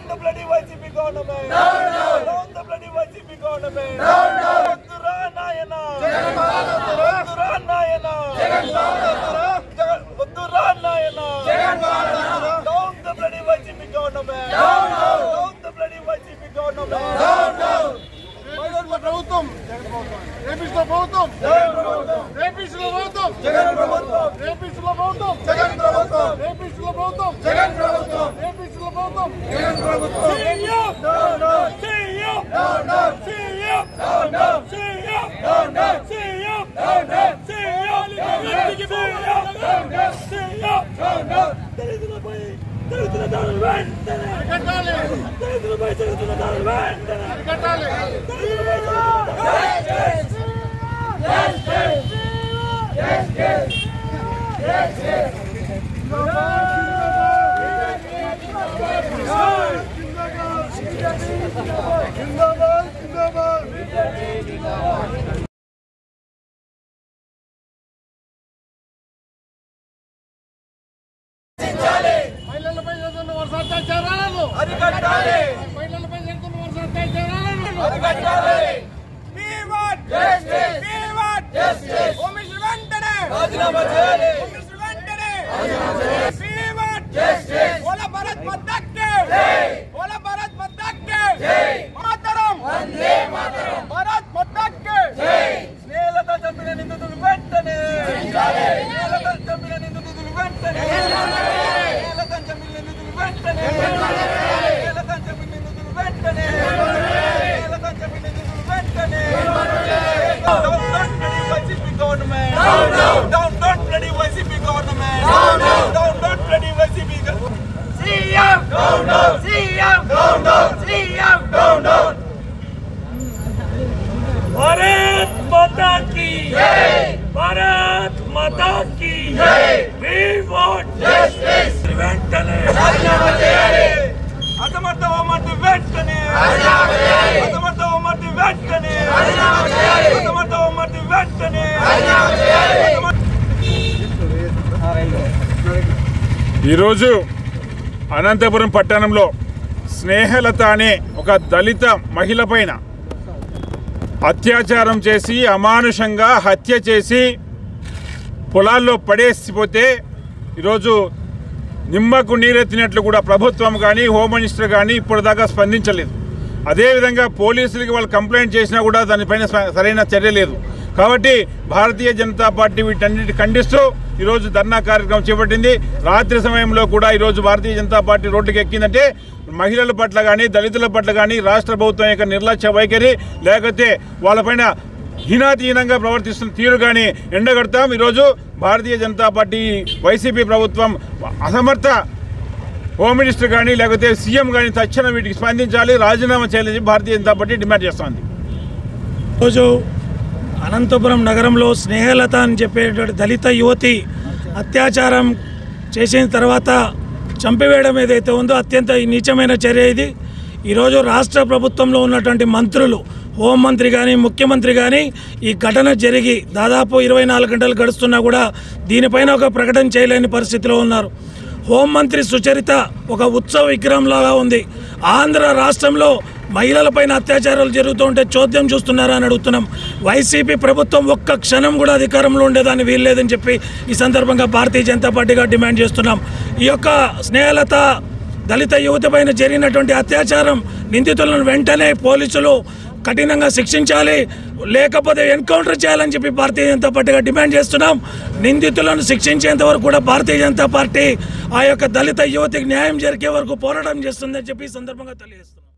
the bloody YCP government. Down the bloody YCP government. వద్దురా నాయనా. వద్దురా నాయనా. జగన్- వద్దురా నాయనా. Down the bloody YCP government. Down the bloody YCP government. YSR ప్రభుత్వం రేపిస్తున్న ప్రభుత్వం రేపిస్తున్న ప్రభుత్వం జగన్ ప్రభుత్వం రేపిస్తున్న ప్రభుత్వం జగన్ ప్రభుత్వం రేపిస్తున్న ప్రభుత్వం జగన్ ప్రభుత్వం రేపిస్తున్న ప్రభుత్వం జగన్ ప్రభుత్వం No, no. No, no. No, no. కట్టాలి కట్టాలి జిందాబాద్ జిందాబాద్ మహిళలపై చేస్తున్న వరుస అత్యాచారాలను అరికట్టాలి మహిళలపై చేస్తున్న వరుస అత్యాచారాలను అరికట్టాలి Justice! We want justice! Commission వెంటనే రాజీనామా చేయాలి కమిషన్ వెంటనే We want Justice! बोला भारत माता के बोला भारत माता के मातरम వందే మాతరం भारत माता के స్నేహలత చంపిన నిందితులు వెంటనే స్నేహలత చంపిన నిందితులు వెంటనే స్నేహలత చంపిన నిందితులు వెంటనే స్నేహలత చంపిన నిందితులు వెంటనే స్నేహలత చంపిన నిందితులు వెంటనే Down, down, bloody YCP government. Down, down, down, bloody YCP government. Down, down, down, bloody YCP government. CM Down, down, CM down, down, CM down, down. Bharat माता की भारत माता की we want Justice! వెంటనే రాజీనామా చేయాలి అసమర్థ హోంమంత్రి వెంటనే అసమర్థ హోంమంత్రి వెంటనే అసమర్థ హోంమంత్రి వెంటనే ఈరోజు అనంతపురం పట్టణంలో స్నేహలత అనే ఒక దళిత మహిళ పైన అత్యాచారం చేసి అమానుషంగా హత్య చేసి పొలాల్లో పడేసిపోతే ఈరోజు నిమ్మకు నీరెత్తినట్లు కూడా ప్రభుత్వం కానీ హోమ్ మినిస్టర్ కానీ ఇప్పటిదాకా స్పందించలేదు అదేవిధంగా పోలీసులకి వాళ్ళు కంప్లైంట్ చేసినా కూడా దానిపైన స- సరైన చర్య లేదు కాబట్టి భారతీయ జనతా పార్టీ వీటన్నిటి ఖండిస్తూ ఈరోజు ధర్నా కార్యక్రమం చేపట్టింది రాత్రి సమయంలో కూడా ఈరోజు భారతీయ జనతా పార్టీ రోడ్డుకి ఎక్కిందంటే మహిళల పట్ల కానీ దళితుల పట్ల కానీ రాష్ట్ర ప్రభుత్వం యొక్క నిర్లక్ష్య వైఖరి లేకపోతే వాళ్ళపైన హీనాతీనంగా ప్రవర్తిస్తున్న తీరు కానీ ఎండగడతాం ఈరోజు భారతీయ జనతా పార్టీ వైసీపీ ప్రభుత్వం అసమర్థ హోమ్ మినిస్టర్ కానీ లేకపోతే సీఎం కానీ తక్షణం వీటికి స్పందించాలి రాజీనామా చేయాలని చెప్పి భారతీయ జనతా పార్టీ డిమాండ్ చేస్తోంది రోజు అనంతపురం నగరంలో స్నేహలత అని చెప్పేటువంటి దళిత యువతి అత్యాచారం చేసిన తర్వాత చంపివేయడం ఏదైతే ఉందో అత్యంత నీచమైన చర్య ఇది ఈరోజు రాష్ట్ర ప్రభుత్వంలో ఉన్నటువంటి మంత్రులు హోంమంత్రి కానీ ముఖ్యమంత్రి కానీ ఈ ఘటన జరిగి దాదాపు ఇరవై నాలుగు గంటలు గడుస్తున్నా కూడా దీనిపైన ఒక ప్రకటన చేయలేని పరిస్థితిలో ఉన్నారు హోంమంత్రి సుచరిత ఒక ఉత్సవ విగ్రహంలాగా ఉంది ఆంధ్ర రాష్ట్రంలో మహిళలపైన అత్యాచారాలు జరుగుతుంటే చోద్యం చూస్తున్నారా అని అడుగుతున్నాం వైసీపీ ప్రభుత్వం ఒక్క క్షణం కూడా అధికారంలో ఉండేదాన్ని వీల్లేదని చెప్పి ఈ సందర్భంగా భారతీయ జనతా పార్టీగా డిమాండ్ చేస్తున్నాం ఈ యొక్క స్నేహలత దళిత యువత పైన జరిగినటువంటి అత్యాచారం నిందితులను వెంటనే పోలీసులు కఠినంగా శిక్షించాలి లేకపోతే ఎన్కౌంటర్ చేయాలని చెప్పి భారతీయ జనతా పార్టీగా డిమాండ్ చేస్తున్నాం నిందితులను శిక్షించేంత వరకు కూడా భారతీయ జనతా పార్టీ ఆ యొక్క దళిత యువతికి న్యాయం జరిగే వరకు పోరాటం చేస్తుందని చెప్పి ఈ సందర్భంగా తెలియజేస్తున్నాం